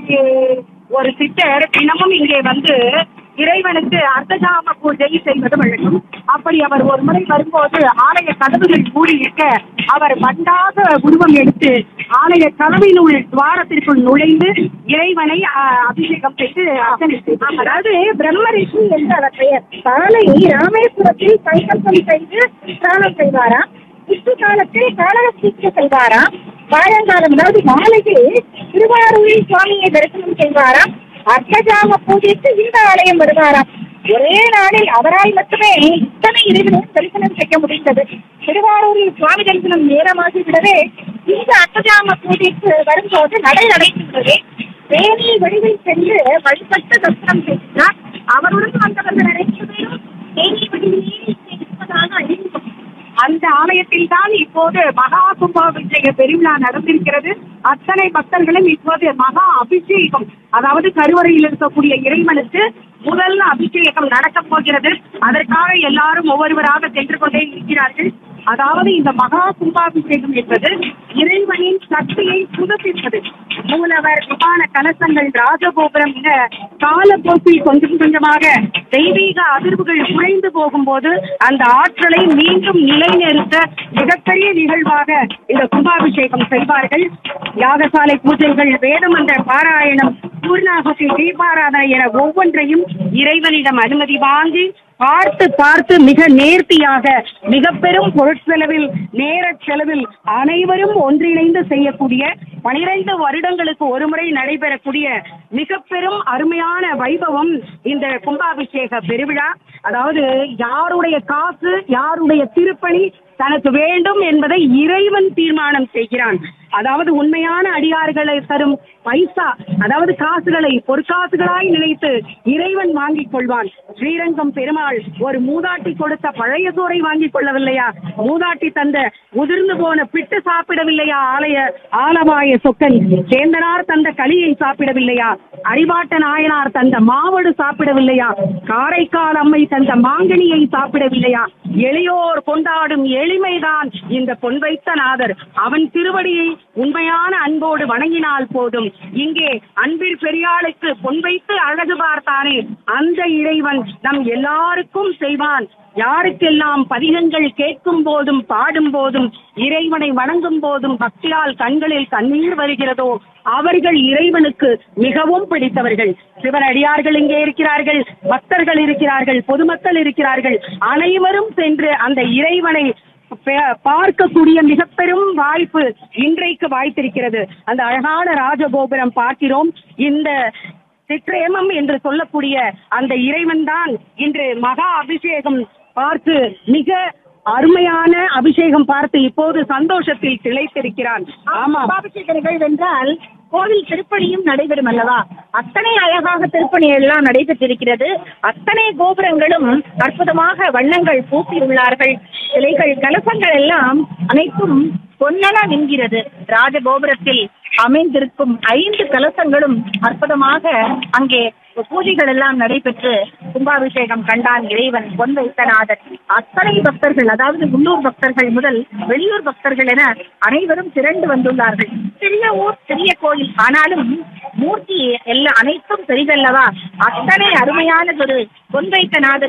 ஒரு சித்தர் தினமும் இங்கே வந்து இறைவனுக்கு அர்த்தஜாம பூஜை செய்வது வழக்கம் அப்படி அவர் ஒரு முறை வரும்போது ஆலய கதவுகள் மூடி இருக்க அவர் மண்டாக உருவம் எடுத்து ஆலய கதவினுள் துவாரத்திற்குள் நுழைந்து இறைவனை அஹ், அபிஷேகம் செய்து அர்ச்சனை செய்தார் அதாவது பிரம்ம ரிஷி என்று அவர் பெயர் காலை ராமேஸ்வரத்தில் சங்கல்பம் செய்து ஸ்நானம் செய்வாராம் விஷ்ணு காலத்தில் காலகஸ்திக்கு செல்வாராம் சாயங்காலம் அதாவது மாலையில் திருவாரூரில் சுவாமியை தரிசனம் செய்வாராம் அர்த்தஜாம பூஜைக்கு இந்த ஆலயம் வருவாராம் ஒரே நாளில் அவரால் மட்டுமே இத்தனை இறைவனையும் தரிசனம் செய்ய முடிந்தது திருவாரூரில் சுவாமி தரிசனம் நேரமாகி விடவே இந்த அர்த்தஜாம பூஜைக்கு வரும்போது நடை அடைத்துள்ளது வேணி வடிவில் சென்று வழிபட்டு தரிசனம் செய்கிறார் அவருடன் வந்தவர்கள் அனைத்து பேரும் வேணி வடிவிலேயே இருப்பதாக அறிவிக்கும் அந்த ஆலயத்தில் தான் இப்போது மகா கும்பாபிஷேக பெருவிழா நடந்திருக்கிறது அத்தனை பக்தர்களும் இப்போது மகா அபிஷேகம் அதாவது கருவறையில் இருக்கக்கூடிய இறைவனுக்கு முதல் அபிஷேகம் நடக்கப் போகிறது அதற்காக எல்லாரும் ஒவ்வொருவராக சென்று கொண்டே இருக்கிறார்கள் அதாவது இந்த மகா கும்பாபிஷேகம் என்பது இறைவனின் சக்தியை புதுப்பிப்பது மூலவர் விமான கலசங்கள் ராஜகோபுரம் என காலப்போக்கில் கொஞ்சம் கொஞ்சமாக தெய்வீக அதிர்வுகள் குறைந்து போகும்போது அந்த ஆற்றலை மீண்டும் நிலைநிறுத்த மிகப்பெரிய நிகழ்வாக இந்த கும்பாபிஷேகம் செய்வார்கள் யாகசாலை பூஜைகள் வேதமந்திர பாராயணம் பூர்ணாகுதி தீபாராதனை என ஒவ்வொன்றையும் இறைவனிடம் அனுமதி வாங்கி பார்த்து பார்த்து மிக நேர்த்தியாக மிக பெரும் பொருட்செலவில் நேரச் செலவில் அனைவரும் ஒன்றிணைந்து செய்யக்கூடிய பனிரெண்டு வருடங்களுக்கு ஒருமுறை நடைபெறக்கூடிய மிக பெரும் அருமையான வைபவம் இந்த கும்பாபிஷேக பெருவிழா அதாவது யாருடைய காசு யாருடைய திருப்பணி தனக்கு வேண்டும் என்பதை இறைவன் தீர்மானம் செய்கிறான் அதாவது உண்மையான அடியார்களை தரும் பைசா அதாவது காசுகளை பொற்காசுகளாய் நினைத்து இறைவன் வாங்கிக் கொள்வான் ஸ்ரீரங்கம் பெருமாள் ஒரு மூதாட்டி கொடுத்த பழைய சோறை வாங்கிக் கொள்ளவில்லையா மூதாட்டி தந்த உதிர்ந்து போன பிட்டு சாப்பிடவில்லையா ஆலய ஆலவாய சொக்கன் சேந்தனார் தந்த களியை சாப்பிடவில்லையா அறிவாட்ட நாயனார் தந்த மாவடு சாப்பிடவில்லையா காரைக்கால் அம்மை தந்த மாங்கனியை சாப்பிடவில்லையா எளியோர் கொண்டாடும் எளிமைதான் இந்த பொன் வைத்த நாதர் அவன் திருவடியை உண்மையான அன்போடு வணங்கினால் போதும் இங்கே அன்பிற் பெரியாளுக்கு பொன் வைத்து அழகு பார்த்தானே அந்த இறைவன் நம் எல்லாருக்கும் செய்வான் யாருக்கெல்லாம் பதிகங்கள் கேட்கும் போதும் பாடும் போதும் இறைவனை வணங்கும் போதும் பக்தியால் கண்களில் கண்ணீர் வருகிறதோ அவர்கள் இறைவனுக்கு மிகவும் பிடித்தவர்கள் சிவனடியார்கள் இங்கே இருக்கிறார்கள் பக்தர்கள் இருக்கிறார்கள் பொதுமக்கள் இருக்கிறார்கள் அனைவரும் சென்று அந்த இறைவனை பே- பார்க்கக்கூடிய மிக பெரும் வாய்ப்பு இன்றைக்கு வாய்த்திருக்கிறது அந்த அழகான ராஜகோபுரம் பார்க்கிறோம் இந்த சிற்றேமம் என்று சொல்லக்கூடிய அந்த இறைவன் தான் இன்று மகா அபிஷேகம் பார்த்து மிக அருமையான அபிஷேகம் பார்த்து இப்போது சந்தோஷத்தில் திளைத்திருக்கிறான் ஆமா கும்பாபிஷேக நிகழ்வு என்றால் கோவில் திருப்பணியும் நடைபெறும் அல்லவா அத்தனை அழகாக திருப்பணி எல்லாம் நடைபெற்றிருக்கிறது அத்தனை கோபுரங்களும் அற்புதமாக வண்ணங்கள் பூசியுள்ளார்கள் சிலைகள் கலசங்கள் எல்லாம் அனைத்தும் பொன்னென நின்கிறது ராஜகோபுரத்தில் அமைந்திருக்கும் ஐந்து கலசங்களும் அற்புதமாக அங்கே பூஜைகள் எல்லாம் நடைபெற்று கும்பாபிஷேகம் கண்டான் இறைவன் பொன் வைத்தநாதர் அத்தனை பக்தர்கள் அதாவது உள்ளூர் பக்தர்கள் முதல் வெளியூர் பக்தர்கள் என அனைவரும் திரண்டு வந்துள்ளார்கள் சிறிய ஊர் சிறிய கோயில் ஆனாலும் மூர்த்தி எல்லாம் அனைத்தும் பெரிதல்லவா அத்தனை அருமையானதொரு பொன் வைத்தநாதர்